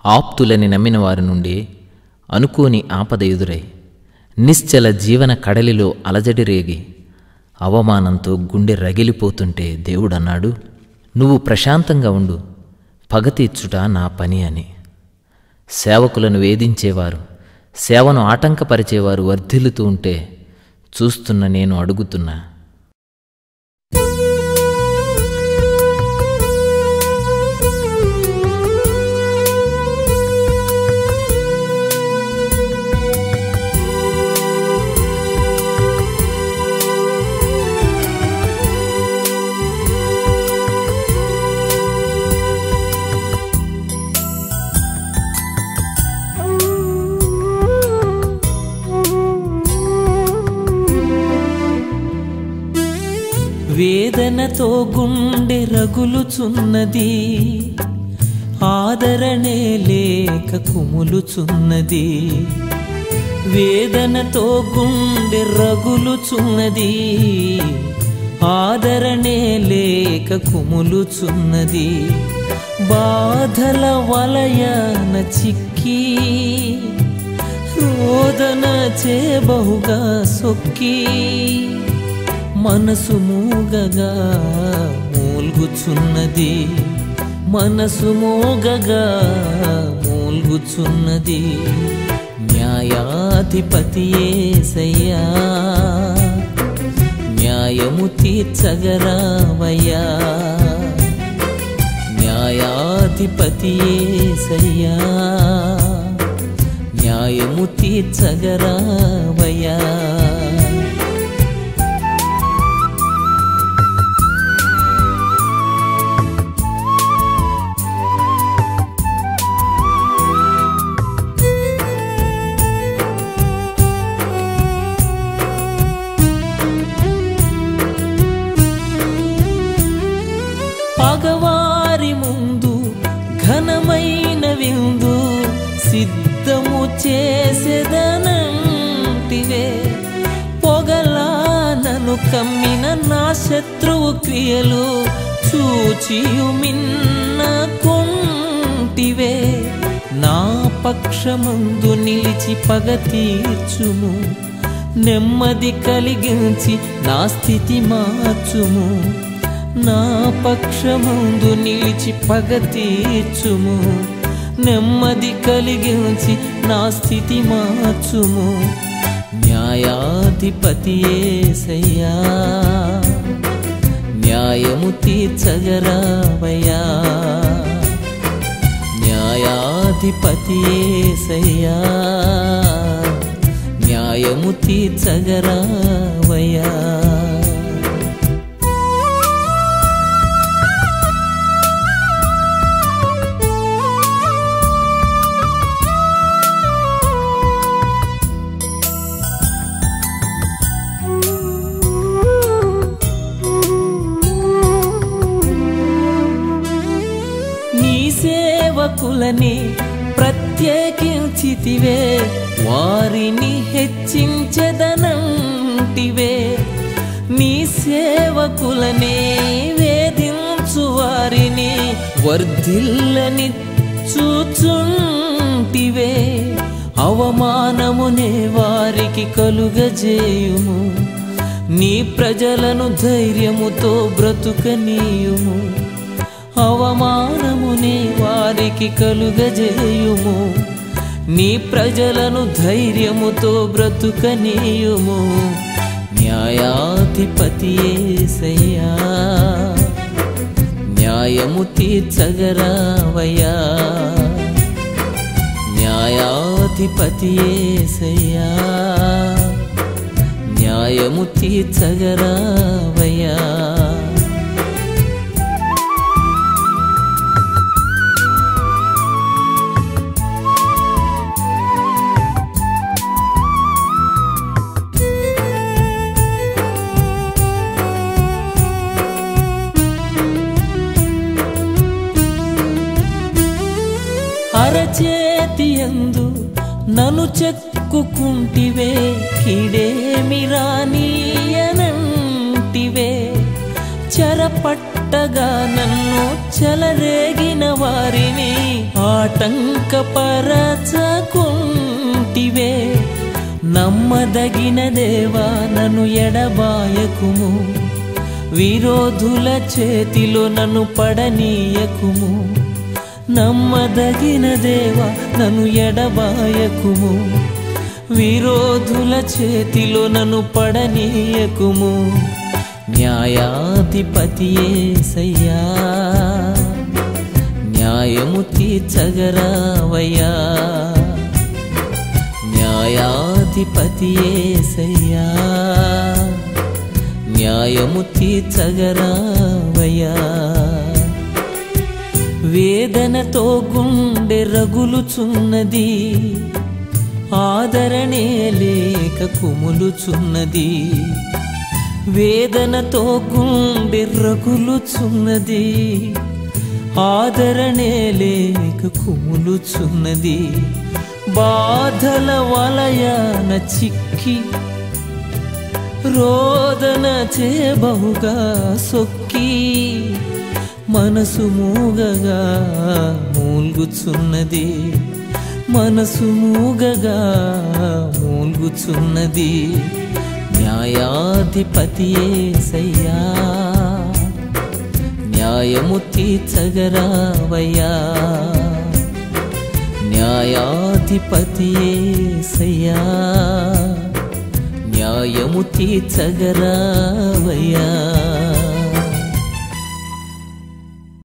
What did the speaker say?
ఆప్తులని నమ్మిన వారి నుండి అనుకోని ఆపద ఎదురై నిశ్చల జీవన కడలిలో అలజడి రేగి అవమానంతో గుండె రగిలిపోతుంటే దేవుడన్నాడు నువ్వు ప్రశాంతంగా ఉండు పగ తీర్చుట నా పని అని సేవకులను వేధించేవారు సేవను ఆటంకపరిచేవారు వర్ధిల్లుతూ ఉంటే చూస్తున్న నేను అడుగుతున్నా వేదనతో గుండె రగులుచున్నది ఆదరణే లేక కుములుచున్నది వేదనతో గుండె రగులుచున్నది ఆదరణే లేక కుములుచున్నది బాధల వలయన చిక్కి రోదన చేబహుగా సొక్కి మనసు మూగగా మూల్గుచున్నది మనసు మోగగా మూల్గుచున్నది న్యాయాధిపతి ఏసయ్యా న్యాయము తీర్చగరావయ్యా న్యాయాధిపతి ఏసయ్యా న్యాయము తీర్చగరావయ్యా పగవారి ముందు ఘనమైన విందు సిద్ధము చేసేదనంటివే పొగలా నన్ను కమ్మిన నా శత్రువు క్రియలు చూచియు మిన్న కొంటివే నా పక్షమందు నిలిచి పగ తీర్చుము నెమ్మది కలిగించి నా స్థితి మార్చుము నా పక్షముందు నిలిచి పగ తీర్చుము నెమ్మది కలిగించి నా స్థితి మార్చుము న్యాయాధిపతి ఏసయ్యా న్యాయము తీర్చగరావయ్యా న్యాయాధిపతి ఏసయ్యా న్యాయము తీర్చగరావయ్యా నీ సేవకులని ప్రత్యేకించితివే వారిని హెచ్చించదనంటివే నీ సేవకులనే వేధించు వారిని వర్ధిల్లని చూచుంటివే అవమానమునే వారికి కలుగజేయుము నీ ప్రజలను ధైర్యముతో బ్రతుకనీయుము అవమానమునే వారికి కలుగజేయుము నీ ప్రజలను ధైర్యముతో బ్రతుకనీయుము న్యాయాధిపతి ఏసయ్యా న్యాయము తీర్చగరావయ్యా న్యాయాధిపతి ఏసయ్యా న్యాయము తీర్చగరావయ్యా అరచేతి ఎందు నన్ను చెక్కుకుంటివే కిడేమి రానియనంటివే చెరపట్టగా నన్ను చెలరేగిన వారిని ఆట ఆటంకపరచకుంటివే నమ్మదగిన దేవా నన్ను ఎడబాయకుము విరోధుల చేతిలో నన్ను పడనీయకుము నమ్మదగిన దేవా నన్ను ఎడబాయకుము విరోధుల చేతిలో నన్ను పడనీయకుము న్యాయాధిపతియేసయ్యా న్యాయము తీర్చగరావయ్యా న్యాయాధిపతియేసయ్యా న్యాయము తీర్చగరావయ్యా వేదనతో గుండె రగులుచున్నది ఆదరణే లేక కుములుచున్నది వేదనతో గుండె రగులుచున్నది ఆదరణే లేక కుములుచున్నది బాధల వలయాన చిక్కి రోదన చేబహుగా సొక్కి మనసు మూగగా మూల్గుచున్నది మనసు మూగగా మూల్గుచున్నది న్యాయాధిపతియేసయ్యా న్యాయము తీర్చగరావయ్యా న్యాయాధిపతియేసయ్యా న్యాయము తీర్చగరావయ్యా